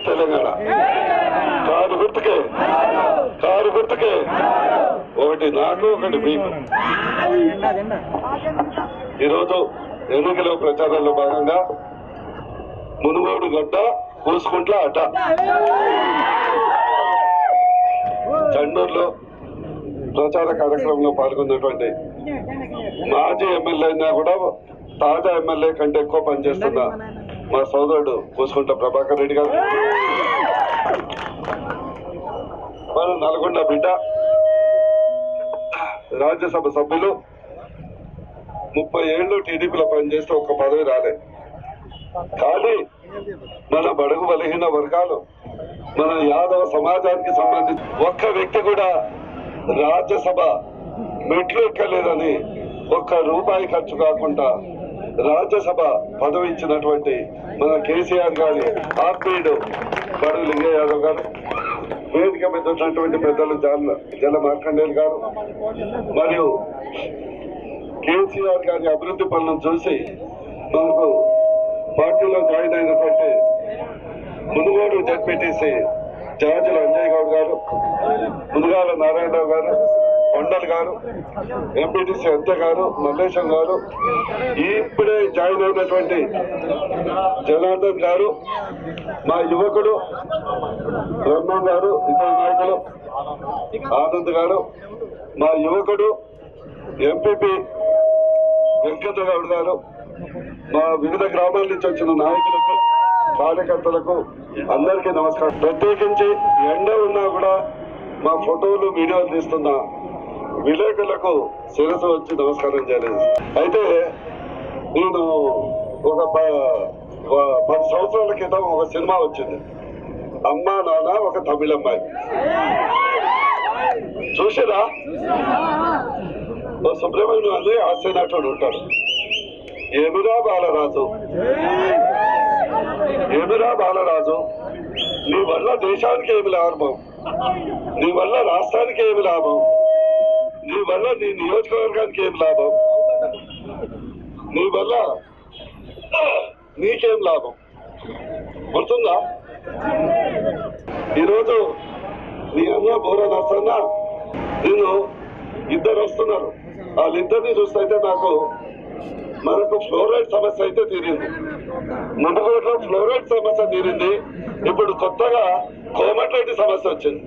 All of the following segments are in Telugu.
తెలంగాణ కారు గుర్తుకే కారు గుర్తుకే ఒకటి నాకు ఒకటి మీకు ఈరోజు ఎన్నికల ప్రచారంలో భాగంగా మునుగోడు గడ్డ పూసుకుంట్ల అట చండూరులో ప్రచార కార్యక్రమంలో పాల్గొన్నటువంటి మాజీ ఎమ్మెల్యే అయినా కూడా తాజా ఎమ్మెల్యే కంటే ఎక్కువ పనిచేస్తున్న మా సోదరుడు పూసుకుంట ప్రభాకర్ రెడ్డి గారు మన నల్గొండ బిడ్డ రాజ్యసభ సభ్యులు ముప్పై ఏళ్ళు టీడీపీలో పనిచేస్తే ఒక్క పదవి రాలే కానీ మన బడుగు బలహీన వర్గాలు మన యాదవ సమాజానికి సంబంధించి ఒక్క వ్యక్తి కూడా రాజ్యసభ మెట్లు ఎక్కలేదని ఒక్క రూపాయి ఖర్చు కాకుండా రాజ్యసభ పదవి ఇచ్చినటువంటి మన కేసీఆర్ గారి ఆత్మీయుడు బడుగు లింగయ్య యాదవ్ గారు వేదిక మీద ఉన్నటువంటి పెద్దలు జల జల మార్కండేయులు గారు మరియు కేసీఆర్ గారి అభివృద్ధి పనులను చూసి మనకు పార్టీలో జాయిన్ అయినటువంటి మునుగోడు జడ్పీటీసీ జాజుల అంజయ్ గౌడ్ గారు మునుగాల నారాయణరావు గారు కొండల్ గారు ఎంపీటీసీ అంత్య గారు మల్లేశం గారు ఇప్పుడే జాయిన్ అయినటువంటి జనార్దన్ గారు మా యువకుడు బ్రహ్మం గారు ఇతర నాయకులు ఆనంద్ గారు మా యువకుడు ఎంపీపీ వెంకట గౌడ్ గారు మా వివిధ గ్రామాల నుంచి వచ్చిన నాయకులకు కార్యకర్తలకు అందరికీ నమస్కారం ప్రత్యేకించి ఎండ ఉన్నా కూడా మా ఫోటోలు వీడియోలు తీస్తున్న విలేకరులకు శిరసు వచ్చి నమస్కారం చేయలేదు అయితే నేను ఒక ప- ప- పది సంవత్సరాల క్రితం ఒక సినిమా వచ్చింది అమ్మా నాన్న ఒక తమిళమ్మాయి చూసారా ఓ సుబ్రహ్మణ్యం అని హాస్య నటుడు ఉంటాడు ఏమిరా బాలరాజు ఏమిరా బాలరాజు నీ వల్ల దేశానికి ఏమి లాభం నీ వల్ల రాష్ట్రానికి ఏమి లాభం నీ వల్ల నీ నియోజకవర్గానికి ఏమి లాభం నీ వల్ల నీకేం లాభం గుర్తుందా ఈరోజు నీ అన్న బోర నర్సన్న నేను ఇద్దరు వస్తున్నారు వాళ్ళిద్దరిని చూస్తే నాకు మనకు ఫ్లోరైడ్ సమస్య అయితే తీరింది మునుగోడులో ఫ్లోరైడ్ సమస్య తీరింది ఇప్పుడు కొత్తగా కోమటిరెడ్డి సమస్య వచ్చింది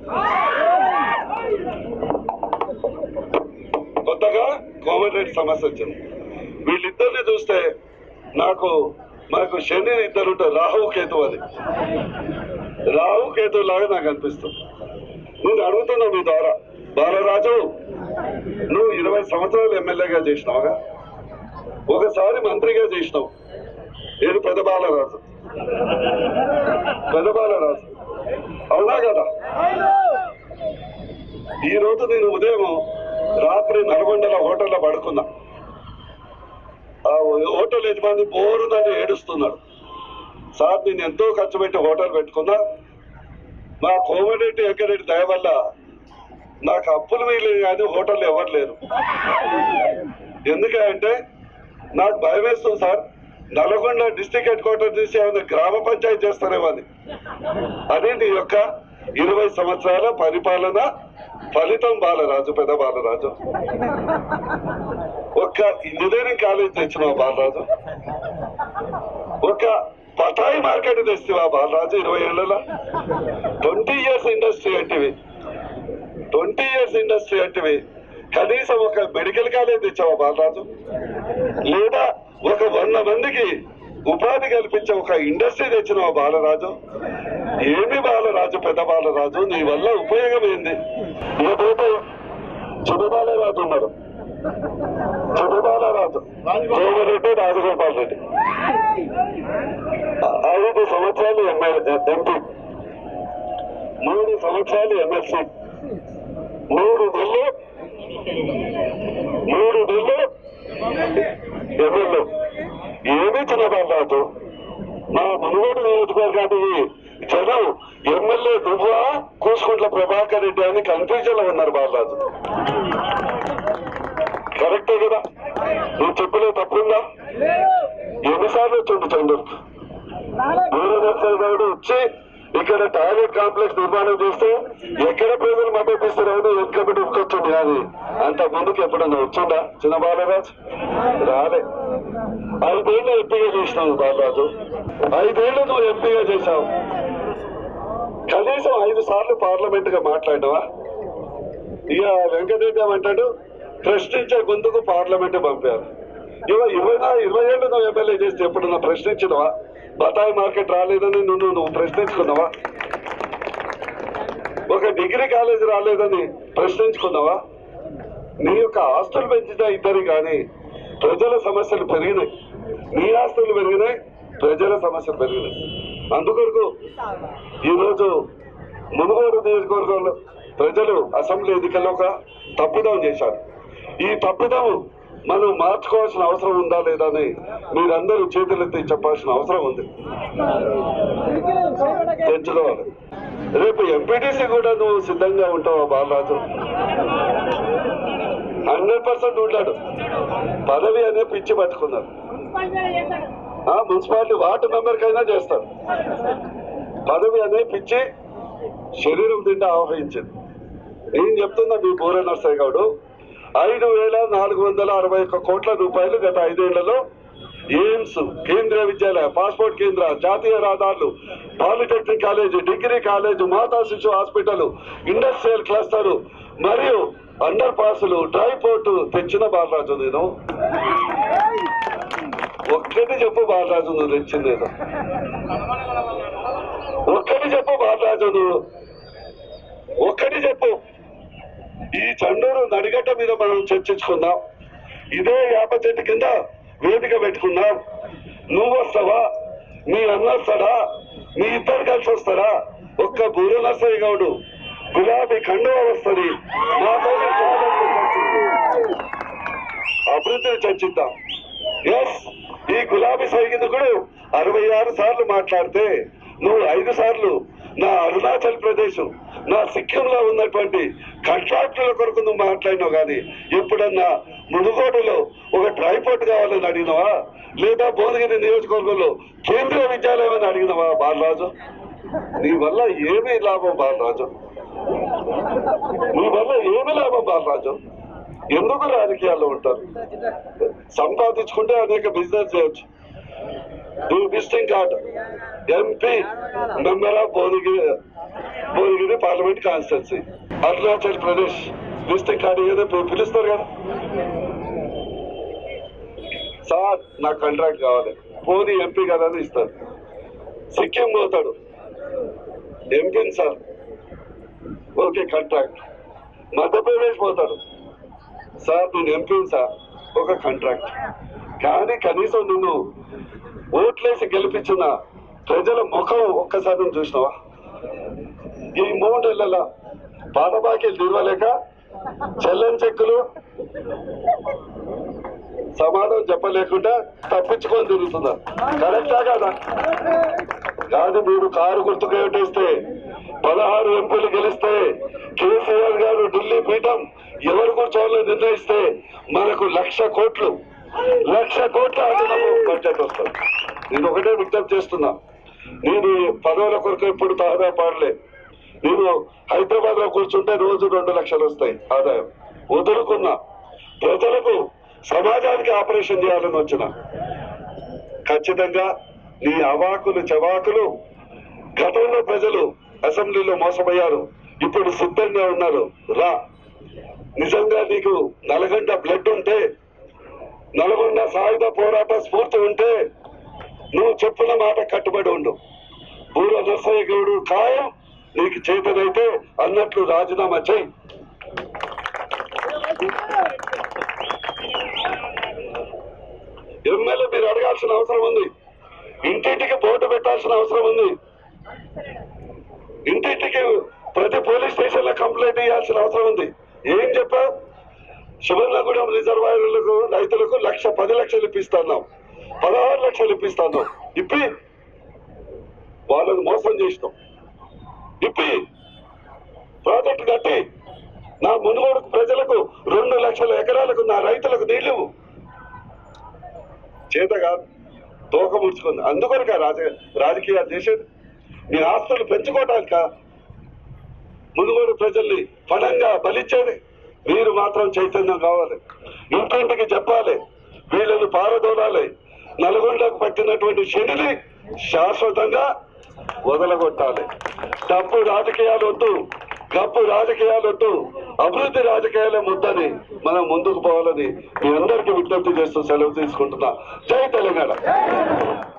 కొత్తగా కోమటిరెడ్డి సమస్య వచ్చింది వీళ్ళిద్దరిని చూస్తే నాకు మనకు శని ఇద్దరు ఉంటారు రాహు కేతు అని రాహు కేతు లాగా నాకు అనిపిస్తుంది నేను అడుగుతున్నా మీ ద్వారా బాలరాజు నువ్వు ఇరవై సంవత్సరాలు ఎమ్మెల్యేగా చేసినావుగా ఒకసారి మంత్రిగా చేసినావు ఏది పెద్ద బాలరాజు పెద్ద బాలరాజు అవునా కదా ఈ రోజు నేను ఉదయం రాత్రి నల్గొండల హోటల్లో పడుకున్నా ఆ హోటల్ యజమాని బోరుదని ఏడుస్తున్నాడు సార్ నేను ఎంతో ఖర్చు పెట్టి హోటల్ పెట్టుకున్నా మా కోమరెడ్డి వెంకరెడ్డి దయ వల్ల నాకు అప్పులు మిగిలిన కానీ హోటల్ ఎవరు లేరు ఎందుకంటే నాకు భయం వేస్తుంది sir Nalgonda district head quarter తీసి ఏమైనా గ్రామ పంచాయతీ చేస్తారేమో అని అది నీ యొక్క ఇరవై సంవత్సరాల పరిపాలన ఫలితం బాలరాజు పెద్ద బాలరాజు ఒక్క ఇంజనీరింగ్ కాలేజ్ తెచ్చినావు బాలరాజు ఒక పటాయి మార్కెట్ తెస్తావా బాలరాజు ఇరవై ఏళ్ళలో ట్వంటీ ఇయర్స్ ఇండస్ట్రీ అంటివి ట్వంటీ ఇయర్స్ ఇండస్ట్రీ అంటివి కనీసం ఒక మెడికల్ కాలేజ్ తెచ్చావా బాలరాజు లేదా ఒక వంద మందికి ఉపాధి కల్పించే ఒక ఇండస్ట్రీ తెచ్చిన బాలరాజు ఏమి బాలరాజు పెద్ద బాలరాజు నీ వల్ల ఉపయోగం ఏంది లేకపోతే చిన్న బాలరాజు ఉన్నారు చిన్న బాలరాజు కోమరెడ్డి రాజగోపాల్ రెడ్డి ఐదు సంవత్సరాలు ఎమ్మెల్యే ఎంపీ మూడు సంవత్సరాలు ఎమ్మెల్సీ మూడు నెలలు మూడు నెలలు ఎమ్మెల్యే ఏమీ చిన్న బాలరాజు మా మునుగోడు నియోజకవర్గానికి జనం ఎమ్మెల్యే నువ్వా కూసుకుంట్ల ప్రభాకర్ రెడ్డి అని కన్ఫ్యూజన్ లో ఉన్నారు బాలరాజు కరెక్టే కదా నువ్వు చెప్పలే తప్పుందా ఎన్నిసార్లు వచ్చిండు చంద్రుడు దూరదర్శన్ గౌడ్ వచ్చి ఇక్కడ టాయిలెట్ కాంప్లెక్స్ నిర్మాణం చేస్తే ఎక్కడ ప్రజలు మద్దతు ఇస్తారని వెనుకబడి ఉక్కొచ్చింది కానీ అంత ముందుకు ఎప్పుడన్నా వచ్చిందా చిన్న బాలరాజు రాలే ఐదేళ్ళు ఎంపీగా చేసినావు బాలరాజు ఐదేళ్ళు నువ్వు ఎంపీగా చేశావు కనీసం ఐదు సార్లు పార్లమెంట్ గా మాట్లాడినావా ఇక వెంకటరెడ్డి ఏమంటాడు ప్రశ్నించే గొంతుకు పార్లమెంట్ పంపారు ఇవ ఇరవై నా- ఇరవై ఏళ్ళు నువ్వు ఎమ్మెల్యే చేస్తే ఎప్పుడన్నా ప్రశ్నించినవా బతాయి మార్కెట్ రాలేదని నువ్వు నువ్వు ప్రశ్నించుకున్నావా ఒక డిగ్రీ కాలేజ్ రాలేదని ప్రశ్నించుకున్నావా నీ యొక్క ఆస్తులు పెంచితే ఇద్దరు కానీ ప్రజల సమస్యలు పెరిగినాయి నీ ఆస్తులు పెరిగినాయి ప్రజల సమస్యలు పెరిగినాయి అందుకొరకు ఈరోజు మునుగోడు నియోజకవర్గంలో ప్రజలు అసెంబ్లీ ఎన్నికల్లో ఒక తప్పిదం చేశారు ఈ తప్పిదం మనం మార్చుకోవాల్సిన అవసరం ఉందా లేదా అని మీరందరూ చేతులెత్తి చెప్పాల్సిన అవసరం ఉంది తెచ్చుకోవాలి రేపు ఎంపీటీసీ కూడా నువ్వు సిద్ధంగా ఉంటావా బాలరాజు హండ్రెడ్ పర్సెంట్ ఉంటాడు పదవి అనే పిచ్చి పట్టుకున్నారు ఆ మున్సిపాలిటీ వార్డు మెంబర్ కైనా చేస్తాడు పదవి అనే పిచ్చి శరీరం తింటే ఆహ్వానించింది నేను చెప్తున్నా మీ పూర నర్సయ్య గౌడు ఐదు వేల నాలుగు వందల అరవై ఒక్క కోట్ల రూపాయలు గత ఐదేళ్లలో ఎయిమ్స్ కేంద్రీయ విద్యాలయ పాస్పోర్ట్ కేంద్ర జాతీయ రహదారులు పాలిటెక్నిక్ కాలేజ్ డిగ్రీ కాలేజ్ మాతా శిశు హాస్పిటల్ ఇండస్ట్రియల్ క్లస్టర్ మరియు అండర్ పాసులు డ్రై పోర్టు తెచ్చిన బాలరాజు నేను ఒక్కటి చెప్పు బాలరాజు నువ్వు తెచ్చిందేదో ఒక్కటి చెప్పు బాలరాజు నువ్వు ఒక్కటి చెప్పు ఈ చండూరు నడిగడ్డ మీద మనం చర్చించుకుందాం ఇదే యాప చెట్టు కింద వేదిక పెట్టుకుందాం నువ్వు వస్తావా మీ అన్న వస్తాడా మీ ఇద్దరు కలిసి వస్తారా ఒక్క బూర నర్సయ్య గౌడు గులాబీ కండువ వస్తుంది మాతో అభివృద్ధిని చర్చిద్దాం ఎస్ ఈ గులాబీ సైనికుడు అరవై ఆరు సార్లు మాట్లాడితే నువ్వు ఐదు సార్లు నా అరుణాచల్ ప్రదేశ్ నా సిక్కింలో ఉన్నటువంటి కాంట్రాక్టుల కొరకు నువ్వు మాట్లాడినావు కానీ ఎప్పుడన్నా మునుగోడులో ఒక ట్రైపోర్ట్ కావాలని అడిగినావా లేదా భువనగిరి నియోజకవర్గంలో కేంద్రీయ విద్యాలయం అని అడిగినావా బాలరాజు నీ వల్ల ఏమీ లాభం బాలరాజు నీ వల్ల ఏమి లాభం బాలరాజు ఎందుకు రాజకీయాల్లో ఉంటారు సంపాదించుకుంటే అనేక బిజినెస్ చేయొచ్చు ఈ visiting card MP member of Bhuvanagiri Bhuvanagiri parliament constituency Arunachal Pradesh visiting card ఏదో పి- పిలుస్తారు కదా సార్ నాకు కాంట్రాక్ట్ కావాలి పోనీ ఎంపీ కదా అని ఇస్తారు సిక్కిం పోతాడు ఎంపీని సార్ ఓకే కాంట్రాక్ట్ మధ్యప్రదేశ్ పోతాడు సార్ నేను ఎంపీని సార్ ఒక కాంట్రాక్ట్ కానీ కనీసం నిన్ను ఓట్లేసి గెలిపించిన ప్రజల ముఖం ఒక్కసారి నువ్వు చూసినావా ఈ మూడేళ్ల పాత బాకీలు తీరవలేక చెల్లని చెక్కులు సమాధానం చెప్పలేకుండా తప్పించుకొని తిరుగుతున్నారు కరెక్టా కాదా కాదు మీరు కారు గుర్తుకు ఓటేస్తే పదహారు ఎంపీలు గెలిస్తే కేసీఆర్ గారు ఢిల్లీ పీఠం ఎవరు కూర్చోవాలో నిర్ణయిస్తే మనకు లక్ష కోట్లు లక్ష కోట్ల అదనపు బడ్జెట్ వస్తుంది నేను ఒకటే విజ్ఞప్తి చేస్తున్నా నేను పదవుల కొరకు ఎప్పుడు తహదా పాడలే నేను హైదరాబాద్ లో కూర్చుంటే రోజు రెండు లక్షలు వస్తాయి ఆదాయం వదులుకున్నా ప్రజలకు సమాజానికి ఆపరేషన్ చేయాలని వచ్చిన ఖచ్చితంగా నీ అవాకులు చవాకులు గతంలో ప్రజలు అసెంబ్లీలో మోసమయ్యారు ఇప్పుడు సిద్ధంగా ఉన్నారు రా నిజంగా నీకు నల్గొండ బ్లడ్ ఉంటే నల్గొండ సాయుధ పోరాట స్ఫూర్తి ఉంటే నువ్వు చెప్పిన మాట కట్టుబడి ఉండు బూర నర్సయ్య గౌడు ఖాయం నీకు చేతనైతే అన్నట్లు రాజీనామా చేయి ఎమ్మెల్యే మీరు అడగాల్సిన అవసరం ఉంది ఇంటింటికి బోర్డు పెట్టాల్సిన అవసరం ఉంది ఇంటింటికి ప్రతి పోలీస్ స్టేషన్ లో కంప్లైంట్ ఇవ్వాల్సిన అవసరం ఉంది ఏం చెప్పావు సువర్ణగూడెం రిజర్వాయర్లకు రైతులకు లక్ష పది లక్షలు ఇప్పిస్తున్నాం పదహారు లక్షలు ఇప్పిస్తున్నాం ఇప్పి వాళ్ళని మోసం చేసినాం ఇప్పి ప్రాజెక్టు కట్టి నా మునుగోడు ప్రజలకు రెండు లక్షల ఎకరాలకు నా రైతులకు నీళ్లు ఇవ్వు. చేత కాదు తోక ముడుచుకుంది అందుకొరక రాజ రాజకీయాలు చేసేది మీ ఆస్తులు పెంచుకోవడానిక మునుగోడు ప్రజల్ని ఫలంగా బలిచ్చేది మీరు మాత్రం చైతన్యం కావాలి ఇంటింటికి చెప్పాలి వీళ్ళని పారదోలాలి నల్గొండకు పట్టినటువంటి శనిని శాశ్వతంగా వదలగొట్టాలి డబ్బు రాజకీయాలు వద్దు గప్పు రాజకీయాలు వద్దు అభివృద్ధి రాజకీయాల ముద్దని మనం ముందుకు పోవాలని మీ అందరికీ విజ్ఞప్తి చేస్తూ సెలవు తీసుకుంటున్నా జై తెలంగాణ